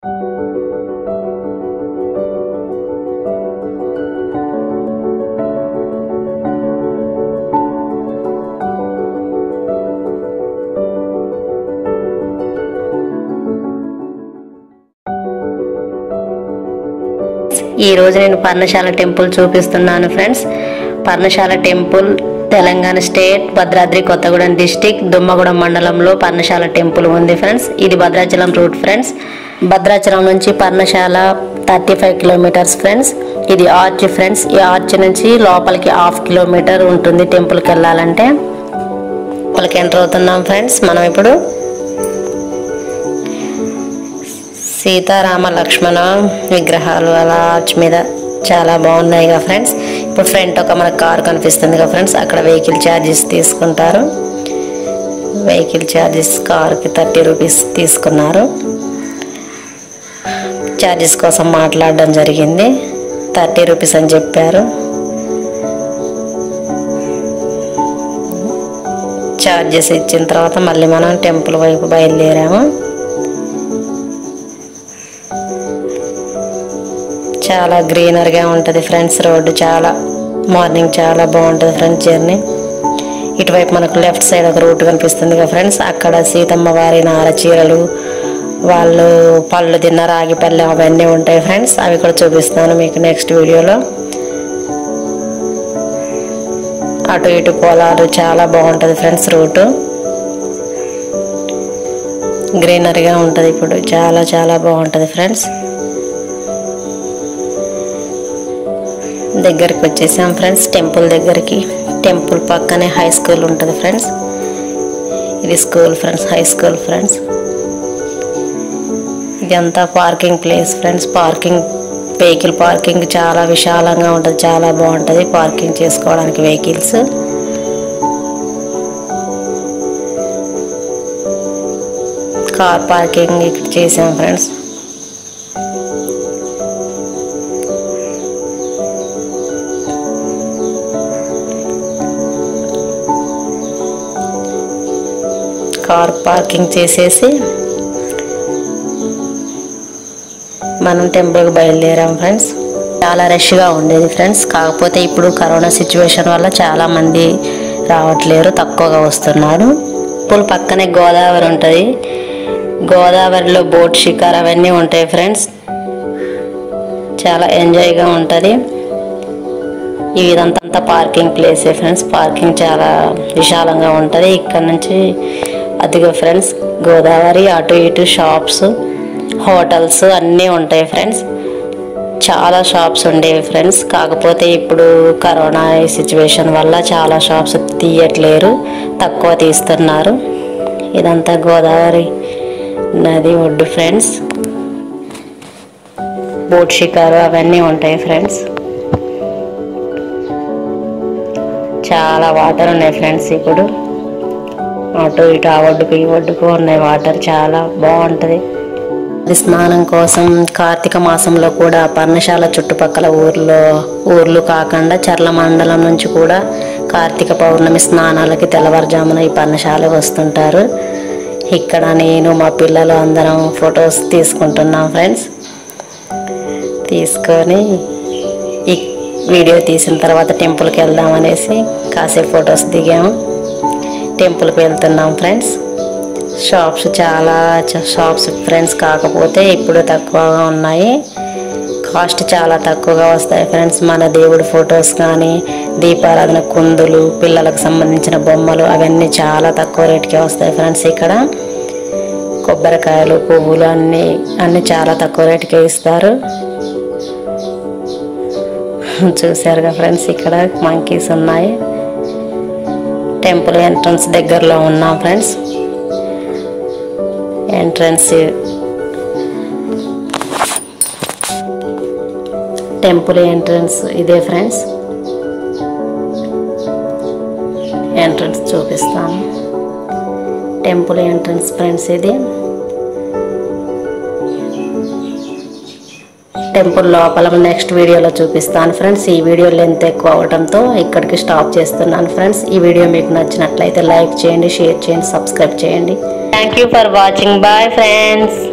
ఈ రోజు నేను పర్ణశాల టెంపుల్ చూపిస్తున్నాను friends Parnasala temple Telangana state Bhadradri Kothagudem district Dummugudem మండలంలో పర్ణశాల టెంపుల్ ఉంది ఫ్రెండ్స్ ఇది భద్రాచలం రూట్ ఫ్రెండ్స్ భద్రాచలం నుంచి Parnasala thirty five kilometres friends ఇది ఆర్చ్ ఫ్రెండ్స్ ఈ ఆర్చ్ నుంచి లోపలికి హాఫ్ కిలోమీటర్ ఉంటుంది టెంపుల్కి వెళ్ళాలంటే లోపలికి ఎంటర్ అవుతున్నాం ఫ్రెండ్స్ మనం ఇప్పుడు సీతారామ లక్ష్మణ విగ్రహాలు అలా ఆర్చ్ మీద చాలా బాగున్నాయి కదా ఫ్రెండ్స్ ఇప్పుడు ఫ్రంట్ ఒక మనకు కార్ కనిపిస్తుంది కదా ఫ్రెండ్స్ అక్కడ వెహికల్ ఛార్జెస్ తీసుకుంటారు వెహికల్ ఛార్జెస్ కార్కి థర్టీ రూపీస్ తీసుకున్నారు ఛార్జెస్ కోసం మాట్లాడడం జరిగింది థర్టీ రూపీస్ అని చెప్పారు ఛార్జెస్ ఇచ్చిన తర్వాత మళ్ళీ మనం టెంపుల్ వైపు బయలుదేరాము చాలా గ్రీనరీగా ఉంటుంది ఫ్రెండ్స్ రోడ్డు చాలా మార్నింగ్ చాలా బాగుంటుంది ఫ్రెండ్స్ జర్నీ ఇటువైపు మనకు లెఫ్ట్ సైడ్ ఒక రూట్ కనిపిస్తుంది కదా ఫ్రెండ్స్ అక్కడ సీతమ్మ వారి నార చీరలు వాళ్ళు పళ్ళు తిన్న రాగి పళ్ళెం అవన్నీ ఉంటాయి ఫ్రెండ్స్ అవి కూడా చూపిస్తాను మీకు నెక్స్ట్ వీడియోలో అటు ఇటు పొలాలు చాలా బాగుంటుంది ఫ్రెండ్స్ రూటు గ్రీనరీగా ఉంటుంది ఇప్పుడు చాలా చాలా బాగుంటుంది ఫ్రెండ్స్ దగ్గరికి వచ్చేసాం ఫ్రెండ్స్ టెంపుల్ దగ్గరికి టెంపుల్ పక్కనే హై స్కూల్ ఉంటుంది ఫ్రెండ్స్ ఇది school friends high school friends ఇదంతా parking place friends parking vehicle parking చాలా విశాలంగా ఉంటుంది చాలా బాగుంటుంది పార్కింగ్ చేసుకోవడానికి వెహికల్స్ కార్ పార్కింగ్ ఇక్కడ చేసాం ఫ్రెండ్స్ కార్ పార్కింగ్ చేసేసి మనం టెంపుల్కి బయలుదేరాం ఫ్రెండ్స్ చాలా రష్గా ఉండేది ఫ్రెండ్స్ కాకపోతే ఇప్పుడు కరోనా సిచ్యువేషన్ వల్ల చాలా మంది రావట్లేరు తక్కువగా వస్తున్నారు టెంపుల్ పక్కనే గోదావరి ఉంటుంది గోదావరిలో బోట్ షికార్ అవన్నీ ఉంటాయి ఫ్రెండ్స్ చాలా ఎంజాయ్గా ఉంటుంది ఇదంతా పార్కింగ్ ప్లేసే ఫ్రెండ్స్ పార్కింగ్ చాలా విశాలంగా ఉంటుంది ఇక్కడ నుంచి అదిగో ఫ్రెండ్స్ గోదావరి అటు ఇటు షాప్స్ హోటల్స్ అన్నీ ఉంటాయి ఫ్రెండ్స్ చాలా షాప్స్ ఉండేవి ఫ్రెండ్స్ కాకపోతే ఇప్పుడు కరోనా సిచ్యువేషన్ వల్ల చాలా షాప్స్ తీయట్లేరు తక్కువ తీస్తున్నారు ఇదంతా గోదావరి నది ఒడ్డు ఫ్రెండ్స్ బోట్ షికారు అవన్నీ ఉంటాయి ఫ్రెండ్స్ చాలా వాటర్ ఉన్నాయి ఫ్రెండ్స్ ఇప్పుడు అటు ఇటు ఆ ఒడ్డుకు ఈ ఒడ్డుకు ఉన్నాయి వాటర్ చాలా బాగుంటుంది అది స్నానం కోసం కార్తీక మాసంలో కూడా పర్ణశాల చుట్టుపక్కల ఊర్లో ఊర్లు కాకుండా చర్ల మండలం నుంచి కూడా కార్తీక పౌర్ణమి స్నానాలకి తెల్లవారుజామున ఈ పర్ణశాల వస్తుంటారు ఇక్కడ నేను మా పిల్లలు అందరం ఫొటోస్ తీసుకుంటున్నాం ఫ్రెండ్స్ తీసుకొని ఈ వీడియో తీసిన తర్వాత టెంపుల్కి వెళ్దాం అనేసి కాసేపు ఫొటోస్ దిగాము టెంపుల్కి వెళ్తున్నాం ఫ్రెండ్స్ షాప్స్ చాలా చ- షాప్స్ ఫ్రెండ్స్ కాకపోతే ఇప్పుడు తక్కువగా ఉన్నాయి కాస్ట్ చాలా తక్కువగా వస్తాయి ఫ్రెండ్స్ మన దేవుడి ఫొటోస్ కానీ దీపారాధన కుందులు పిల్లలకు సంబంధించిన బొమ్మలు అవన్నీ చాలా తక్కువ రేటుకే వస్తాయి ఫ్రెండ్స్ ఇక్కడ కొబ్బరికాయలు పువ్వులు అన్నీ అన్నీ చాలా తక్కువ రేటుకే ఇస్తారు చూసారుగా ఫ్రెండ్స్ ఇక్కడ మంకీస్ ఉన్నాయి టెంపుల్ ఎంట్రన్స్ దగ్గరలో ఉన్నాం ఫ్రెండ్స్ ఎంట్రన్స్ టెంపుల్ ఎంట్రన్స్ ఇదే ఫ్రెండ్స్ ఎంట్రన్స్ చూపిస్తాను టెంపుల్ ఎంట్రన్స్ ఫ్రెండ్స్ ఇది టెంపుల్ లోపల నెక్స్ట్ వీడియోలో చూపిస్తాను ఫ్రెండ్స్ ఈ వీడియో లెంత్ ఎక్కువ అవడంతో ఇక్కడికి స్టాప్ చేస్తున్నాను ఫ్రెండ్స్ ఈ వీడియో మీకు నచ్చినట్లయితే లైక్ చేయండి షేర్ చేయండి సబ్స్క్రైబ్ చేయండి thank you for watching bye friends